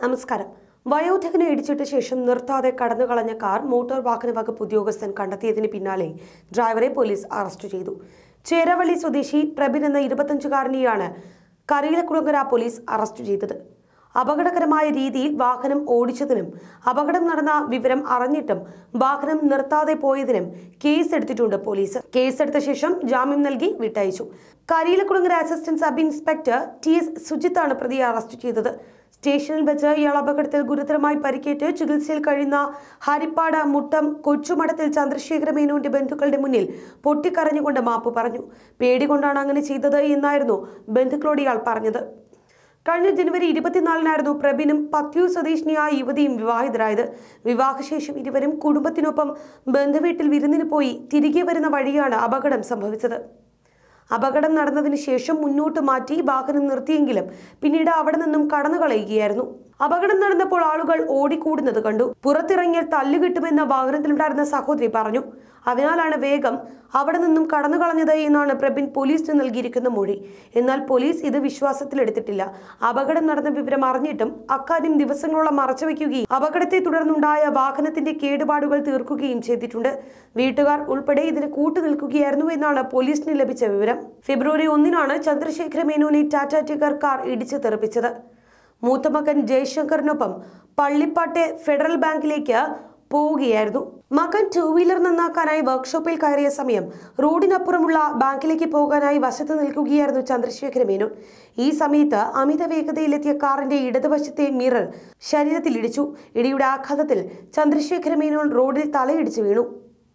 നമസ്കാരം വയോധികനെ ഇടിച്ചിട്ട ശേഷം നിർത്താതെ കടന്നുകളഞ്ഞ കാർ മോട്ടോർ വാഹന വകുപ്പ് ഉദ്യോഗസ്ഥൻ കണ്ടെത്തിയതിന് പിന്നാലെ ഡ്രൈവറെ പോലീസ് അറസ്റ്റ് ചെയ്തു ചേരവള്ളി സ്വദേശി പ്രബിൻ എന്ന ഇരുപത്തഞ്ചുകാരനെയാണ് കരീലക്കുളങ്ങര പോലീസ് അറസ്റ്റ് ചെയ്തത് അപകടകരമായ രീതിയിൽ വാഹനം ഓടിച്ചതിനും അപകടം നടന്ന വിവരം അറിഞ്ഞിട്ടും വാഹനം നിർത്താതെ പോയതിനും കേസ് എടുത്തിട്ടുണ്ട് പോലീസ് കേസെടുത്ത ശേഷം ജാമ്യം നൽകി വിട്ടയച്ചു Kariyilakulangara assistant sub inspector T S സുജിത്താണ് പ്രതിയെ അറസ്റ്റ് ചെയ്തത് സ്റ്റേഷനിൽ വെച്ച് ഇയാൾ അപകടത്തിൽ ഗുരുതരമായി പരിക്കേറ്റ് ചികിത്സയിൽ കഴിയുന്ന ഹരിപ്പാട് മുട്ടം കൊച്ചുമഠത്തിൽ ചന്ദ്രശേഖര മേനോന്റെ ബന്ധുക്കളുടെ മുന്നിൽ പൊട്ടിക്കരഞ്ഞുകൊണ്ട് മാപ്പ് പറഞ്ഞു പേടികൊണ്ടാണ് അങ്ങനെ ചെയ്തത് എന്നായിരുന്നു ബന്ധുക്കളോട് ഇയാൾ പറഞ്ഞത് കഴിഞ്ഞ ജനുവരി ഇരുപത്തിനാലിനായിരുന്നു പ്രബിനും പത്യൂർ സ്വദേശിനിയായ യുവതിയും വിവാഹിതരായത് വിവാഹശേഷം ഇരുവരും കുടുംബത്തിനൊപ്പം ബന്ധുവീട്ടിൽ വിരുന്നിന് പോയി തിരികെ വരുന്ന വഴിയാണ് അപകടം സംഭവിച്ചത് അപകടം നടന്നതിന് ശേഷം മുന്നോട്ട് മാറ്റി വാഹനം നിർത്തിയെങ്കിലും പിന്നീട് അവിടെ നിന്നും കടന്നു കളയുകയായിരുന്നു അപകടം നടന്നപ്പോൾ ആളുകൾ ഓടിക്കൂടുന്നത് കണ്ടു പുറത്തിറങ്ങിയാൽ തല്ലുകിട്ടുമെന്ന് വാഹനത്തിലുണ്ടായിരുന്ന സഹോദരി പറഞ്ഞു അതിനാലാണ് വേഗം അവിടെ നിന്നും കടന്നു കളഞ്ഞത് എന്നാണ് പ്രബിൻ പോലീസിന് നൽകിയിരിക്കുന്ന മൊഴി എന്നാൽ പോലീസ് ഇത് വിശ്വാസത്തിലെടുത്തിട്ടില്ല അപകടം നടന്ന വിവരം അറിഞ്ഞിട്ടും അക്കാര്യം ദിവസങ്ങളോളം മറച്ചുവെക്കുകയും അപകടത്തെ തുടർന്നുണ്ടായ വാഹനത്തിന്റെ കേടുപാടുകൾ തീർക്കുകയും ചെയ്തിട്ടുണ്ട് വീട്ടുകാർ ഉൾപ്പെടെ ഇതിന് കൂട്ടുനിൽക്കുകയായിരുന്നു എന്നാണ് പോലീസിന് ലഭിച്ച വിവരം ഫെബ്രുവരി ഒന്നിനാണ് ചന്ദ്രശേഖര മേനോനെ ടാറ്റ ടിഗർ കാർ ഇടിച്ചു തെറിപ്പിച്ചത് മൂത്തമകൻ ജയശങ്കറിനൊപ്പം പള്ളിപ്പാട്ടെ ഫെഡറൽ ബാങ്കിലേക്ക് പോവുകയായിരുന്നു മകൻ ടൂ വീലർ നന്നാക്കാനായി വർക്ക്ഷോപ്പിൽ കയറിയ സമയം റോഡിനപ്പുറമുള്ള ബാങ്കിലേക്ക് പോകാനായി വശത്ത് നിൽക്കുകയായിരുന്നു ചന്ദ്രശേഖര മേനോൻ ഈ സമയത്ത് അമിത വേഗതയിലെത്തിയ കാറിന്റെ ഇടതുവശത്തെ മിറർ ശരീരത്തിൽ ഇടിച്ചു ഇടിയുടെ ആഘാതത്തിൽ ചന്ദ്രശേഖര മേനോൻ റോഡിൽ തലയിടിച്ചു വീണു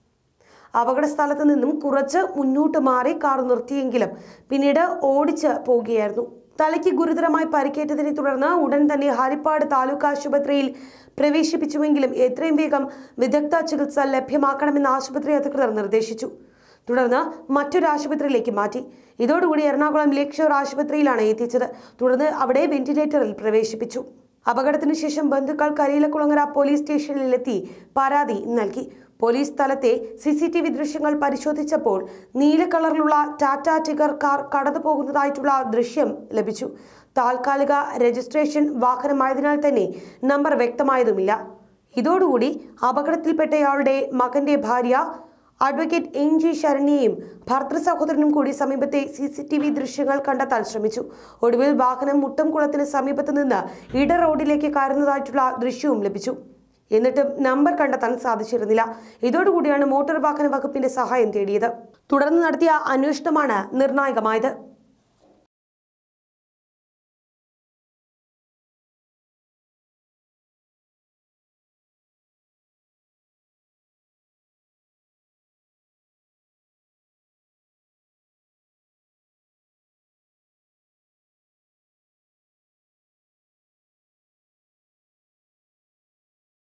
അപകട സ്ഥലത്ത് നിന്നും കുറച്ച് മുന്നോട്ട് മാറി കാർ നിർത്തിയെങ്കിലും പിന്നീട് ഓടിച്ച് പോവുകയായിരുന്നു തലയ്ക്ക് ഗുരുതരമായി പരിക്കേറ്റതിനെ തുടർന്ന് ഉടൻ തന്നെ ഹരിപ്പാട് താലൂക്ക് ആശുപത്രിയിൽ പ്രവേശിപ്പിച്ചുവെങ്കിലും എത്രയും വേഗം വിദഗ്ധ ചികിത്സ ലഭ്യമാക്കണമെന്ന് ആശുപത്രി അധികൃതർ നിർദ്ദേശിച്ചു തുടർന്ന് മറ്റൊരു ആശുപത്രിയിലേക്ക് മാറ്റി ഇതോടുകൂടി എറണാകുളം ലേക്ഷോർ ആശുപത്രിയിലാണ് എത്തിച്ചത് തുടർന്ന് അവിടെ വെന്റിലേറ്ററിൽ പ്രവേശിപ്പിച്ചു അപകടത്തിന് ശേഷം ബന്ധുക്കൾ കരിയിലക്കുളങ്ങര പോലീസ് സ്റ്റേഷനിലെത്തി പരാതി നൽകി പോലീസ് സ്ഥലത്തെ സി സി ടി വി ദൃശ്യങ്ങൾ പരിശോധിച്ചപ്പോൾ നീല കളറിലുള്ള ടാറ്റ ടിഗർ കാർ കടന്നു പോകുന്നതായിട്ടുള്ള ദൃശ്യം ലഭിച്ചു താൽക്കാലിക രജിസ്ട്രേഷൻ വാഹനമായതിനാൽ തന്നെ നമ്പർ വ്യക്തമായതുമില്ല ഇതോടുകൂടി അപകടത്തിൽപ്പെട്ടയാളുടെ മകന്റെ ഭാര്യ അഡ്വക്കേറ്റ് എൻ ജി ശരണ്യയും ഭർത്തൃ സഹോദരനും കൂടി സമീപത്തെ സി സി ടി വി ദൃശ്യങ്ങൾ കണ്ടെത്താൻ ശ്രമിച്ചു ഒടുവിൽ വാഹനം മുട്ടംകുളത്തിന് സമീപത്ത് നിന്ന് ഇട റോഡിലേക്ക് കയറുന്നതായിട്ടുള്ള ദൃശ്യവും ലഭിച്ചു എന്നിട്ടും നമ്പർ കണ്ടെത്താൻ സാധിച്ചിരുന്നില്ല ഇതോടുകൂടിയാണ് മോട്ടോർ വാഹന വകുപ്പിന്റെ സഹായം തേടിയത് തുടർന്ന് നടത്തിയ അന്വേഷണമാണ് നിർണായകമായത്